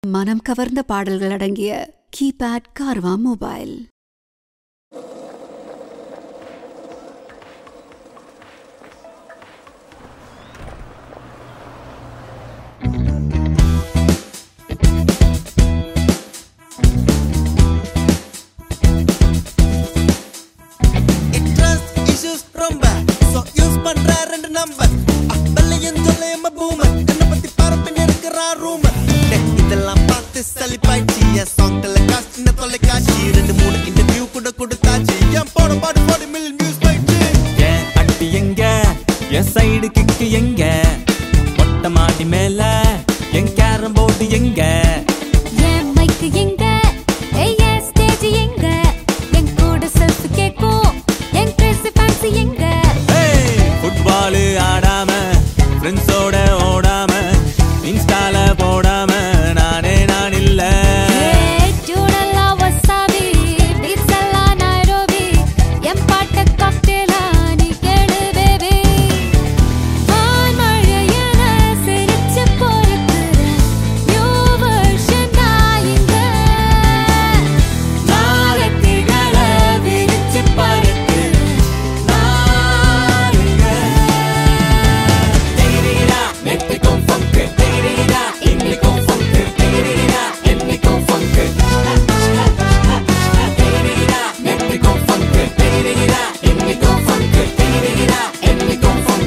மனம் கவர்ந்த பாடல்கள் அடங்கிய கீபேட் கார்வா மொபைல் Trust issues ரொம்ப So use பண்ற ரெண்டு நம்பர் வெள்ளையும் சொல்லையும் பூமர் என்ன பத்தி பரப்பின்னு இருக்கிறா ரூமர் இதெல்லாம் பார்த்து சலிப்பாய்ச்சி என் சாங்ல காசு சின்ன தொலைக்காட்சி ரெண்டு மூணு இன்டர்வியூ கூட கொடுத்தாச்சு என் போட பாடு பாடு மில்லியன் வியூஸ் போயிடுச்சு என் அட்டி எங்க என் சைடு கிக்கு எங்க மொட்டை மாடி மேல என் கேரம் போர்டு எங்க என் மைக்கு எங்க ஏய், என் ஸ்டேஜ் எங்க என் கூட செல்ஃபி கேட்கும் என் கிறிஸ் ஃபேன்சி எங்க ஃபுட்பால் ஆடாம ஃப்ரெண்ட்ஸோட ஓடாம இன்ஸ்டால போடாம நானே நான் இல்ல ஏய், ஜூடெல்லாம் wasabi, beats எல்லாம் நைரோபி. என் பாட்டு cocktail ஆ நீ கேளு baby. வான்மழையென சிரிச்சு பொறுக்குற new version நான் இங்க. நாளைக்குகளை விரிச்சு பறக்குற நாளுங்க. டிகிரிகிரா, நெத்திக்கும் funk. டிகிரிகிரா, இன்னிக்கும் funk. டிகிரிகிரா, என்னைக்கும் funk. டிகிரிகிரா, நெத்திக்கும் funk. டிகிரிகிரா, இன்னிக்கும் funk. டிகிரிகிரா, என்னைக்கும் funk.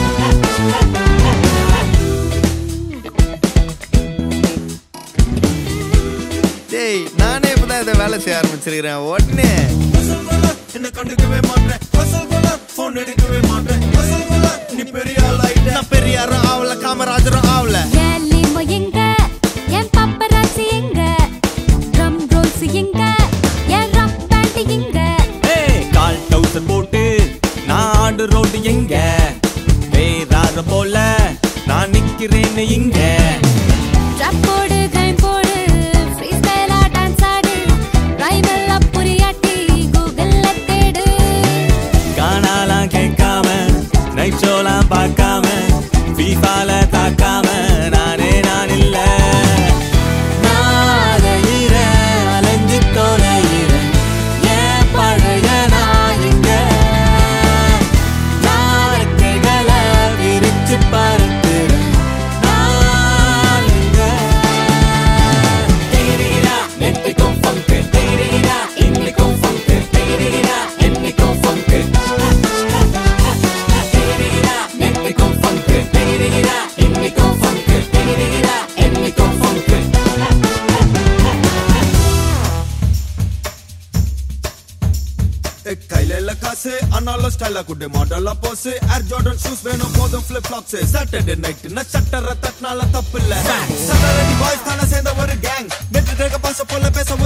டேய் நானே இப்பதான் இதை வேலை செய்ய ஆரம்பிச்சிருக்கிறேன் உடனே என்ன கண்டுக்கவே மாட்டேன் போன் எடுக்கவே மாட்டேன் நீ பெரிய ஆள் ஆயிட்ட நான் பெரிய ஆளும் ஆவல காமராஜரும் ஆவல என் limo எங்க? என் paparazzi எங்க? drum rolls எங்க? என் rock band எங்க? ஏய், கால் டவுசர் போட்டு நான் ஆடு ரோடு எங்க வேறாத போல நான் நிக்கிறேன்னு இங்க Trap போடு, grime போடு, freestyle ஆ dance ஆடு. rhyme எல்லாம் புரியாட்டி Google-ல தேடு. காணாலாம் கேட்காம நைட் ஷோலாம் பார்க்காம ஃபீஃபால தாக்காம நானே நான் இல்ல நாளையிற அலைஞ்சு தொலையிற ஏன் பழைய நான் இங்க நாளைக்கைகளை விரிச்சு பறக்குற நாளுங்க டிகிரிகிரா, நெத்திக்கும் funk. டிகிரிகிரா, இன்னிக்கும் funk. டிகிரிகிரா, என்னைக்கும் funk. டிகிரிகிரா, நெத்திக்கும் funk. டிகிரிகிரா, இன்னிக்கும் funk. டிகிரிகிரா, என்னைக்கும் funk. ஏய், கையில இல்ல காசு ஆனாலும் ஸ்டைலா குட்டு மாடலா போஸ் ஏர் ஜார்டன் ஷூஸ் வேணும் போதும் ஃபிளிப் ஃப்ளாப்ஸ் சாட்டர்டே நைட் நான் சட்டர தட்டினால தப்பு இல்ல சட்டரடி பாய்ஸ் தானே சேர்ந்த ஒரு கேங் நெட்டு டேக்க பாச போல பேச